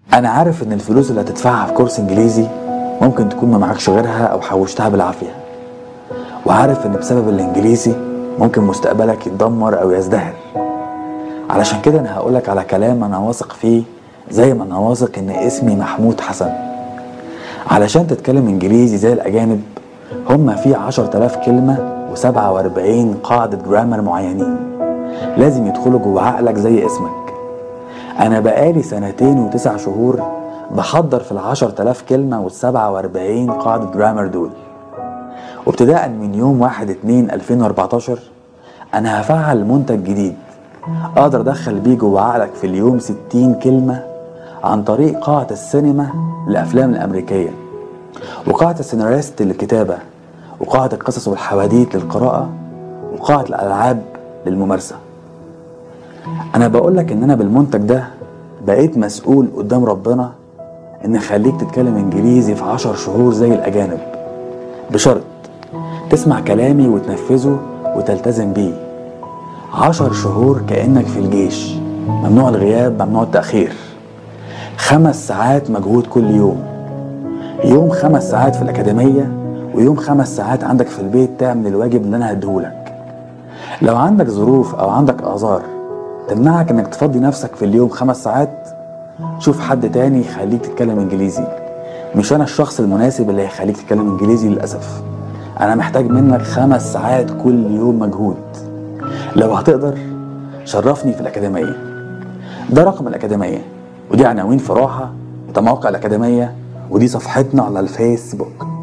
انا عارف ان الفلوس اللي هتدفعها في كورس انجليزي ممكن تكون ما معكش غيرها او حوشتها بالعافيه وعارف ان بسبب الانجليزي ممكن مستقبلك يتدمر او يزدهر علشان كده انا هقولك على كلام انا واثق فيه زي ما انا واثق ان اسمي محمود حسن علشان تتكلم انجليزي زي الاجانب هما في عشر تلاف كلمة وسبعة واربعين قاعدة جرامر معينين لازم يدخلوا جوه عقلك زي اسمك انا بقالي سنتين وتسع شهور بحضر في العشر تلاف كلمة والسبعة واربعين قاعدة جرامر دول وابتداء من يوم واحد اتنين 2014 انا هفعل منتج جديد اقدر ادخل بيه جوه عقلك في اليوم 60 كلمة عن طريق قاعة السينما للافلام الامريكية وقاعة السيناريست للكتابة وقاعة القصص والحواديت للقراءة وقاعة الالعاب للممارسة انا بقولك ان انا بالمنتج ده بقيت مسؤول قدام ربنا ان اخليك تتكلم انجليزي في عشر شهور زي الاجانب بشرط تسمع كلامي وتنفذه وتلتزم بيه عشر شهور كأنك في الجيش ممنوع الغياب ممنوع التأخير خمس ساعات مجهود كل يوم يوم خمس ساعات في الأكاديمية ويوم خمس ساعات عندك في البيت تعمل الواجب اللي أنا هديهولك لو عندك ظروف أو عندك أعذار تمنعك إنك تفضي نفسك في اليوم خمس ساعات شوف حد تاني يخليك تتكلم إنجليزي مش أنا الشخص المناسب اللي هيخليك تتكلم إنجليزي للأسف أنا محتاج منك خمس ساعات كل يوم مجهود لو هتقدر شرفني في الأكاديمية ده رقم الأكاديمية ودي عناوين فراحة وده موقع الأكاديمية ودي صفحتنا على الفيسبوك